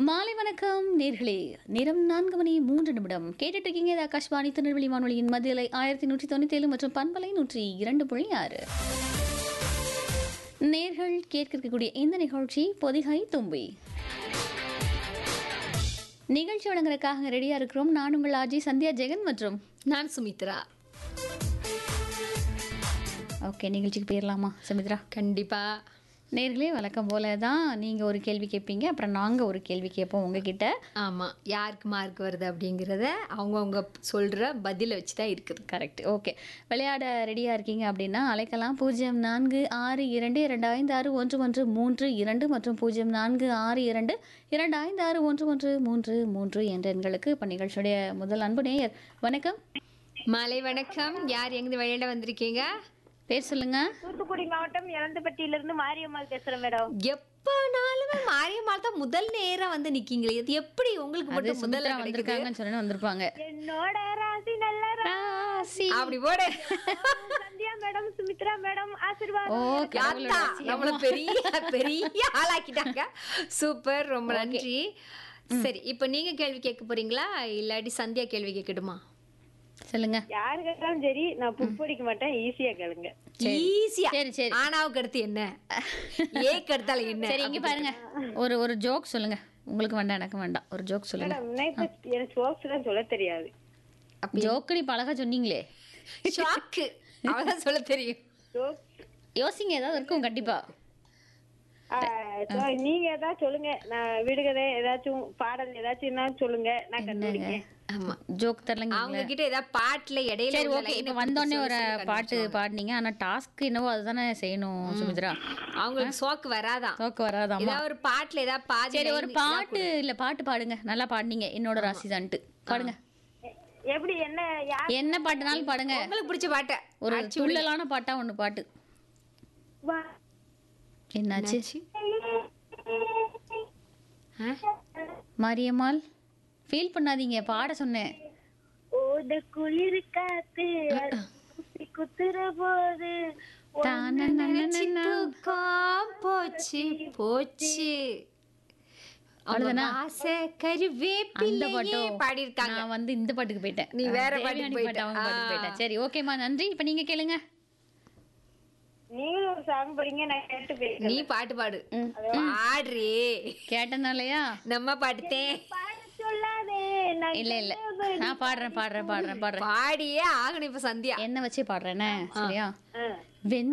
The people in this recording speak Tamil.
மாலை வணக்கம் நேர்களே நேரம் நான்கு மணி மூன்று நிமிடம் கேட்டுட்டு இருக்கீங்க இது ஆகாஷ்வாணி திருநெல்வேலி வானொலியின் மத்தியலை ஆயிரத்தி நூற்றி தொண்ணூத்தி ஏழு மற்றும் பண்பலை நூற்றி இரண்டு புள்ளி ஆறு நேர்கள் கேட்க இருக்கக்கூடிய இந்த நிகழ்ச்சி பொதிகை தும்பி நிகழ்ச்சி வழங்குறதுக்காக ரெடியா இருக்கிறோம் நான் உங்கள் ஆஜி சந்தியா ஜெகன் மற்றும் நான் சுமித்ரா ஓகே நிகழ்ச்சிக்கு போயிடலாமா சுமித்ரா கண்டிப்பா நேர்களே வழக்கம் போல தான் நீங்கள் ஒரு கேள்வி கேட்பீங்க அப்புறம் நாங்கள் ஒரு கேள்வி கேட்போம் உங்ககிட்ட ஆமா யாருக்கு மார்க் வருது அப்படிங்கிறத அவங்கவுங்க சொல்ற பதிலை வச்சு தான் இருக்குது கரெக்ட் ஓகே விளையாட ரெடியாக இருக்கீங்க அப்படின்னா அழைக்கலாம் பூஜ்ஜியம் நான்கு ஆறு இரண்டு இரண்டு ஐந்து ஆறு ஒன்று ஒன்று மூன்று இரண்டு மற்றும் பூஜ்ஜியம் நான்கு ஆறு இரண்டு இரண்டு ஐந்து ஆறு ஒன்று ஒன்று மூன்று மூன்று என்ற எண்களுக்கு இப்போ நிகழ்ச்சியுடைய முதல் அன்பு நேயர் வணக்கம் மாலை வணக்கம் யார் எங்க விளையாட வந்திருக்கீங்க பேர் சொல்லுங்க தூத்துக்குடி மாவட்டம் இளந்தப்பட்டியிலிருந்து மாரியம்மாள் பேசுறேன் மேடம் எப்பனாலுமே மாரியம்மாள் தான் முதல் நேரம் வந்து நிக்கீங்களே இது எப்படி உங்களுக்கு அது மட்டும் முதல்ல சுமித்ரா கிடைக்குது வந்திருக்காங்கன்னு சொன்னு வந்திருப்பாங்க என்னோட ராசி நல்ல ராசி அப்படி போடு சந்தியா மேடம் சுமித்ரா மேடம் ஆசீர்வாதம் ஓ யாத்தா நம்மள பெரிய பெரிய ஆளாக்கிட்டாங்க சூப்பர் ரொம்ப நன்றி சரி இப்போ நீங்க கேள்வி கேட்க போறீங்களா இல்லாட்டி சந்தியா கேள்வி கேட்கட்டுமா சொல்லுங்க யாரு கேட்டாலும் சரி நான் புக் படிக்க மாட்டேன் ஈஸியா கேளுங்க ஈஸியா சரி சரி ஆனாவுக்கு அடுத்து என்ன ஏக்கு அடுத்தால என்ன சரி இங்க பாருங்க ஒரு ஒரு ஜோக் சொல்லுங்க உங்களுக்கு வேண்டாம் எனக்கு வேண்டாம் ஒரு ஜோக் சொல்லுங்க மேடம் எனக்கு எனக்கு ஜோக்ஸ் எல்லாம் சொல்ல தெரியாது ஜோக்கு நீ பழகா சொன்னீங்களே ஷாக்கு அவதான் சொல்ல தெரியும் ஜோக்ஸ் யோசிங்க ஏதாவது இருக்கும் கண்டிப்பா நீங்க ஏதாவது சொல்லுங்க நான் விடுகதை ஏதாச்சும் பாடல் ஏதாச்சும் சொல்லுங்க நான் கண்டுபிடிக்கேன் ஆமா ஜோக் தரலங்க அவங்க கிட்ட ஏதாவது பாட்டுல இடையில சரி உள்ள ஓகே line இப்போ அ வந்தோடனே சொல்லி ஒரு சொல்லி பாட்டு கண்டுபிடிச்சிருவாங்க. பாடினீங்க ஆனா டாஸ்க் என்னவோ அதுதானே செய்யணும் சுமித்ரா அவங்களுக்கு சோக்கு வராதான் ஜோக்கு வராதாமா ஏதாவது ஒரு பாட்டுல ஏதாவது பாதி சரி line ஒரு இதா பாட்டு இல்ல பாட்டு பாடுங்க நல்லா பாடுனீங்க என்னோட ராசி தான்ட்டு பாடுங்க எப்படி என்ன யார் என்ன பாட்டுனாலும் பாடுங்க உங்களுக்கு பிடிச்ச பாட்டை ஒரு துள்ளலான பாட்டா ஒண்ணு பாட்டு வா- என்னாச்சு ஆ? மாரியம்மாள் ஃபீல் பண்ணாதீங்க பாட சொன்னேன் ஓத குளிர் காத்து குத்தி குத்துற போது நினைச்சு தூக்கம் போச்சு போச்சு அவ்வளவுதானா? ஆசை அந்த கருவேப்பிலையே பாட்டும் பாடியிருக்காங்க நான் வந்து இந்த பாட்டுக்கு போயிட்டேன் நீ வேற தேவயானி பாட்டுக்கு போயிட்ட. பாட்டு அவங்க பாட்டுக்கு ஆ. போயிட்டேன் சரி ஓகேம்மா நன்றி இப்போ நீங்க கேளுங்க நீங்களும் ஒரு சாங் படிங்க நான் கேட்டு போயிருக்கேன் நீ பாட்டு பாடு ம். பாடுறே கேட்டனாலயா நம்ம பாட்டுத்தேன் பாட சொல்லாதே நான் இல்ல இல்ல நான் பாடுறேன் பாடுறேன் பாடுறேன் பாடுறேன் பாடியே ஆகணும் இப்ப சந்தியா என்ன வச்சு பாடுறேனே சரியா ஆ. வெண்